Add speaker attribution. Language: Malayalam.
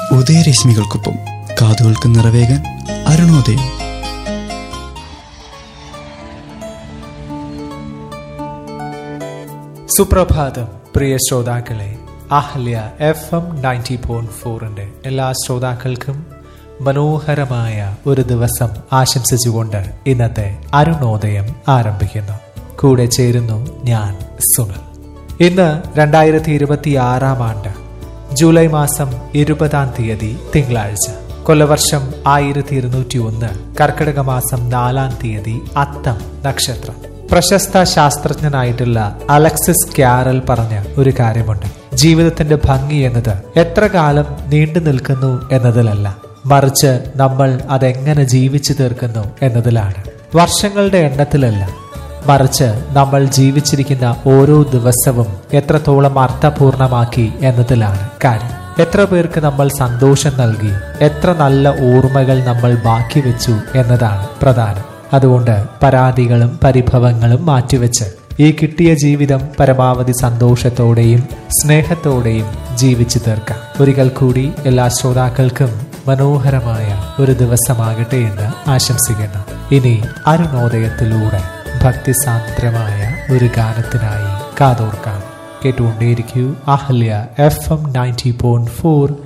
Speaker 1: ഉദയരശ്മികൾക്കൊപ്പം കാതുകൾക്ക് നിറവേകാൻ അരുണോദയം
Speaker 2: സുപ്രഭാതം പ്രിയ ശ്രോതാക്കളെ Ahalya F M ninety point ഫോറിന്റെ എല്ലാ ശ്രോതാക്കൾക്കും മനോഹരമായ ഒരു ദിവസം ആശംസിച്ചുകൊണ്ട് ഇന്നത്തെ അരുണോദയം ആരംഭിക്കുന്നു കൂടെ ചേരുന്നു ഞാൻ സുനിൽ ഇന്ന് രണ്ടായിരത്തി ഇരുപത്തി ആറാം ആണ്ട് ജൂലൈ മാസം ഇരുപതാം തീയതി തിങ്കളാഴ്ച കൊല്ലവർഷം ആയിരത്തി ഇരുന്നൂറ്റി ഒന്ന് കർക്കിടക മാസം നാലാം തീയതി അത്തം നക്ഷത്രം പ്രശസ്ത ശാസ്ത്രജ്ഞനായിട്ടുള്ള അലക്സിസ് ക്യാരൽ പറഞ്ഞ ഒരു കാര്യമുണ്ട് ജീവിതത്തിന്റെ ഭംഗി എന്നത് എത്ര കാലം നീണ്ടു നിൽക്കുന്നു എന്നതിലല്ല മറിച്ച് നമ്മൾ അതെങ്ങനെ ജീവിച്ചു തീർക്കുന്നു എന്നതിലാണ് വർഷങ്ങളുടെ എണ്ണത്തിലല്ല മറിച്ച് നമ്മൾ ജീവിച്ചിരിക്കുന്ന ഓരോ ദിവസവും എത്രത്തോളം അർത്ഥപൂർണമാക്കി എന്നതിലാണ് കാര്യം എത്ര പേർക്ക് നമ്മൾ സന്തോഷം നൽകി എത്ര നല്ല ഓർമ്മകൾ നമ്മൾ ബാക്കി വെച്ചു എന്നതാണ് പ്രധാനം അതുകൊണ്ട് പരാതികളും പരിഭവങ്ങളും മാറ്റിവെച്ച് ഈ കിട്ടിയ ജീവിതം പരമാവധി സന്തോഷത്തോടെയും സ്നേഹത്തോടെയും ജീവിച്ചു തീർക്കാം ഒരിക്കൽ കൂടി എല്ലാ ശ്രോതാക്കൾക്കും മനോഹരമായ ഒരു ദിവസമാകട്ടെ എന്ന് ആശംസിക്കുന്നു ഇനി അരുണോദയത്തിലൂടെ ഭക്തിസാന്ദ്രമായ ഒരു ഗാനത്തിനായി കാതോർക്കാം കേട്ടുകൊണ്ടേയിരിക്കൂ Ahalya F M ninety point four